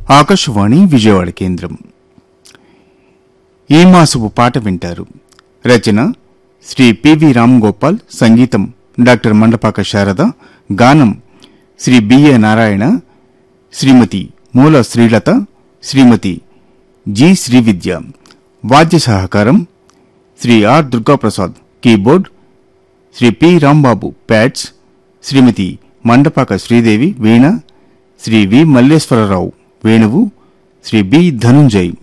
ఆకాశవాణి విజయవాడ కేంద్రం ఈ మాసపు పాట వింటారు రచన శ్రీ పివి రామ్ గోపాల్ సంగీతం డాక్టర్ మండపాక శారద గానం శ్రీ బిఏ నారాయణ శ్రీమతి మూల శ్రీలత శ్రీమతి జి శ్రీవిద్య వాద్య సహకారం Shri R Durgaprasad keyboard Shri P Rambabu pads Shrimati Mandapaka Sridevi వీణ శ్రీ వి మల్లేశ్వరరావు వేణువు శ్రీ బి ధనుంజయ్